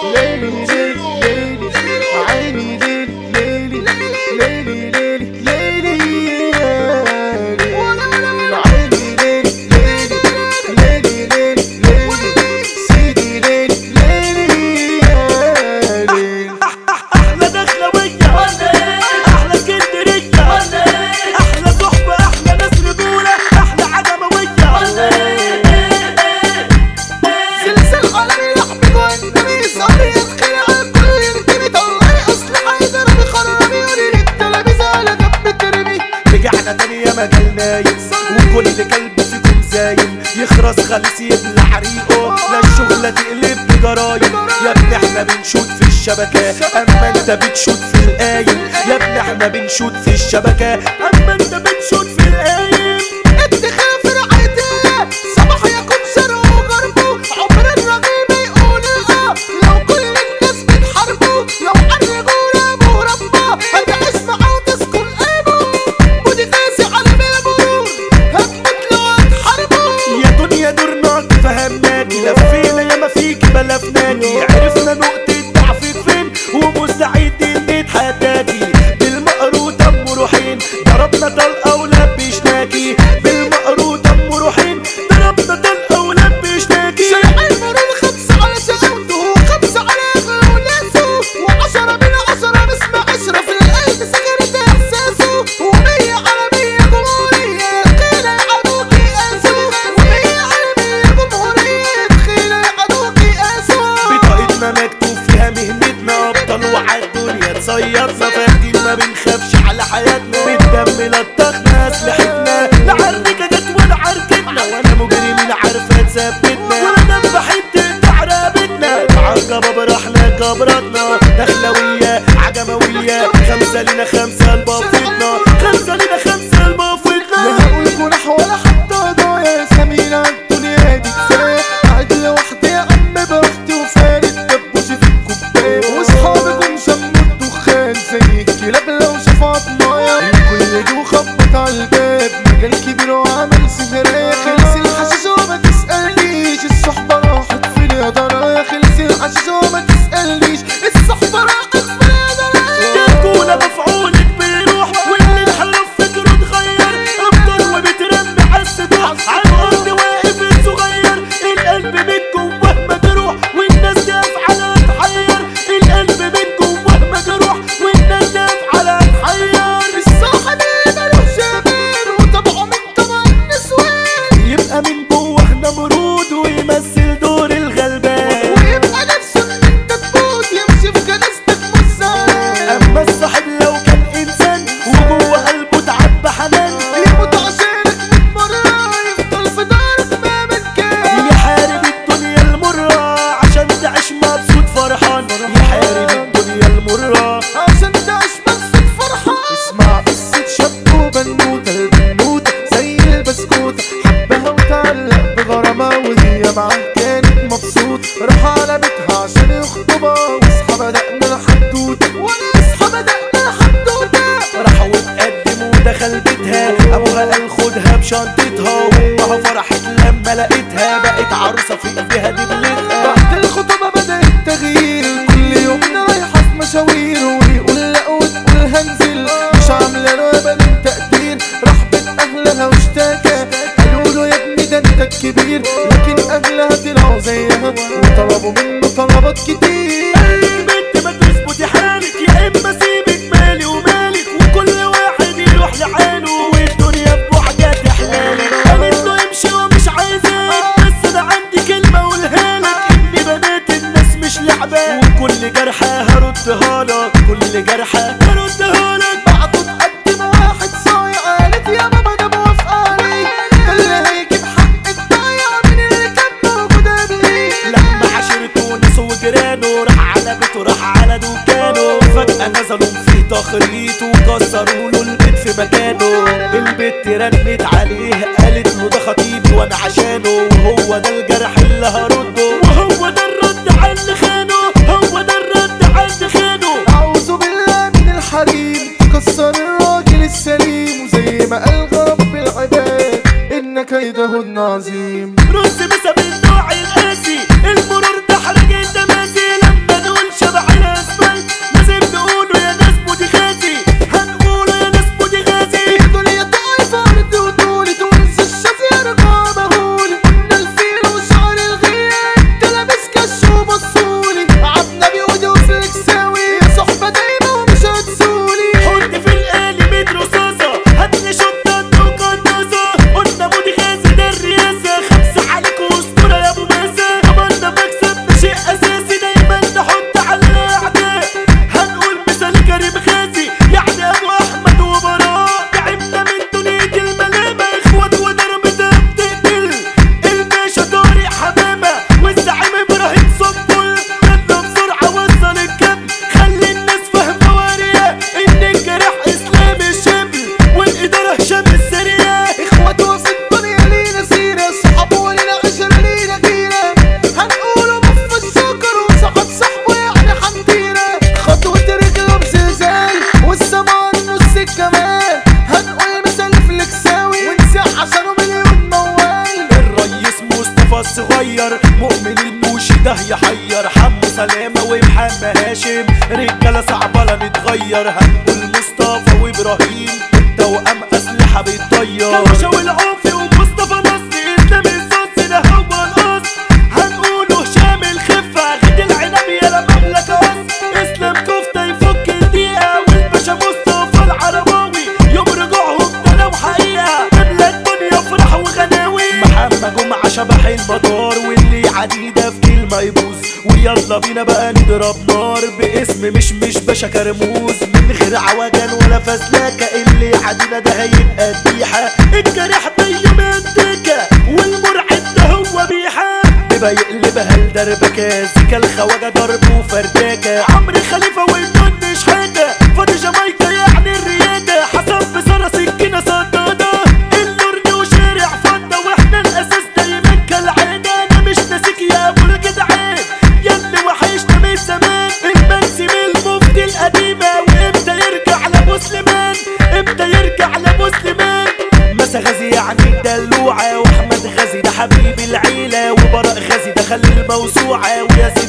ليلي ليلي ليلي عيني ليلي ليلي ليلي ليلي ليلي يا ليلي عيني ليلي ليلي ليلي ليلي ليلي سيدي ليلي ليلي يا ليلي احلى دخلوية احلى اسكندرية احلى صحبة احلى ناس رجولة احلى عجموية سلسل عالمي لحبي والنبي صبري يدخل على كل يرتمي طلعي اصل حيدر بخرمي ولي التلاميذ على جنب ترمي رجعنا تاني يا مجال نايم وكل كلب فيكم زايم يخرس خالص يبلع ريقه لا الشغلة تقلب بجرايم يا ابني احنا بنشوت في الشبكة اما انت بتشوت في القايم يا ابني احنا بنشوت في الشبكة اما انت بتشوت في القايم ادخل في رعايتي صباح يكون شرق وغربه عمر الرغيب يقول اه لو كل الناس بتحاربه لو الرجولة مربى هتعيش معاه وتسكن قلبه ودي قاسي على المرور هتموت لو هتحاربه يا دنيا دورنا فهمناكي لفينا ياما فيك بلفناكي عرفنا نقطة ضعفك فين ومستعدين نتحداكي بالمقروط ام روحين ضربنا طلقة ولبشناكي بالمقروط ام روحين ضربنا طلقة ولبشناكي شارع المرور خمسة على شقاوته وخمسة على أغلى وناسه وعشرة من عشرة باسم أشرف القلب سكنت إحساسه ومية على مية جمهورية الخيلة يعدوك يقاسوا ومية على مية جمهورية الخيلة يعدوك يقاسوا بطاقتنا مكتوب فيها مهنتنا ابطال وعالدنيا تصيرنا فاكرين ما بنخافش على حياتنا بالدم لطخنا اسلحتنا لا عركة جت ولا عركتنا وانا مجرمين عارفة تثبتنا وانا بحب تقطع رقبتنا عجبة برحنا كبرتنا دخلوية عجموية خمسة لنا خمسة لبافتنا خمسة لنا خمسة لا لبافتنا هقول جناح ولا حتى ضايع سمينا الدنيا دي كفاية قاعد لوحدي يا عم براحتي وفارد دبوسي في الكوباية واصحابي جم شموا الدخان زي الكلاب لو شافوا عضمايا الكل جو خبط على الباب مجال كبير وعمل سهرية خلص الحشيش وما تسألنيش الصحبة راحت في اليضرايا خلص الحشيش وما تسألنيش الصحبة راحت في اليضرايا تكون مفعولك بيروح واللي انحرف فكره اتغير افضل وبترمي على السطوح على الارض واقف صغير القلب من جواه مجروح والناس جاف على تحير القلب من جواه مجروح والناس جاف على تحير الصاحب اللي ملوش غير وطبعه من طبع النسوان يبقى من جواه نمرود ويمثل دور الغلبان ويبقى نفسه ان انت تموت يمشي في جنازتك مزان اما الصاحب لو كان انسان وجوه قلبه تعب حنان يموت عشانك من مرة يفضل في دارك ما مكان يحارب الدنيا المرة عشان تعيش مبسوط فرحان يحارب الدنيا المرة عشان تعيش مبسوط فرحان اسمع قصة شاب وبنوتة البنوتة زي البسكوتة حبها وتعلق بغرامة وهي معاه كانت مبسوط راح على بيتها عشان يخطبها واصحى بدأنا الحدوتة ونصحى بدأنا الحدوتة راح واتقدم ودخل بيتها ابوها قال خدها بشنطتها وامها فرحت لما لقيتها بقت عروسة في ايديها دبلتها بعد الخطوبة بدأ التغيير كل يوم رايحة في مشاوير ويقول لا وتقول هنزل مش عاملة له ابدا تقدير راح بيت اهلها واشتكى قالوا له يا ابني ده انت الكبير لكن اهلها طلعوا زيها وطلبوا منه طلبات كتير البنت ما تظبطي حالك يا اما سيبك مالي ومالك وكل واحد يروح لحاله والدنيا بوحدة تحلالك قالت له امشي ومش عايزاك بس انا عندي كلمة اقولها لك ان بنات الناس مش لعبة وكل جرحة هردها لك كل جرحة هردها لك بعده تقدم واحد صايع قالت يا بابا ده موافقة عليه ده اللي هيجيب حق الضايع من اللي كان موجود قبليه لما عشرته ناس وجيرانه راح على بيته راح على دكانه فجأة نزلوا فيه تخريط وكسروا له البيت في مكانه البت رنت عليه قالت له ده خطيبي وانا عشانه وهو ده الجرح اللي هرده وهو ده الرد على اللي خانه هو ده الرد على اللي خانه أعوذ بالله من الحريم تكسر الراجل السليم وزي ما قال رب العباد إن كيدهن عظيم رز بسبب النوع القاسي المرور ده حرج التماسي لما من البوشي ده يحير حمو سلامة ومحمد هاشم رجالة صعبة لا نتغير هنقول مصطفى وابراهيم التوأم اسلحة بتطير كبشة والعوفي ومصطفى نصر اسلام الصوصي ده هو القص هنقوله هشام الخفة غد العنب يا مملكة قص اسلام كفتة يفك الدقيقة والباشا مصطفى العرباوي يوم رجوعهم ده لو حقيقة نملى الدنيا فرح وغناوي محمد جمعة شبح المطار واللي عديدة في كلمة يبوظ ويلا بينا بقى نضرب نار باسم مش مش باشا كرموز من غير عوجان ولا فسلاكة اللي عدينا ده هيبقى ذبيحة الجريح بيا منتكة والمرعب ده هو بيحة بيبقى يقلبها لدربكة زيكا الخواجة ضرب وفرداكة عمرو خليفة والدن شحاتة فاضي جامايكا يعني الريادة حسن بصرة سكينة صدادة النور وشارع فضة واحنا الاساس دايما كالعادة انا مش ناسيك يا ابو الجدعان ياللي وحشنا من زمان المنسي من المفتي القديمة وامتى يرجع لابو سليمان امتى يرجع لابو سليمان مسا غازي يعني الدلوعة واحمد غازي ده حبيب العيلة وبراء غازي ده خلي الموسوعة وياسر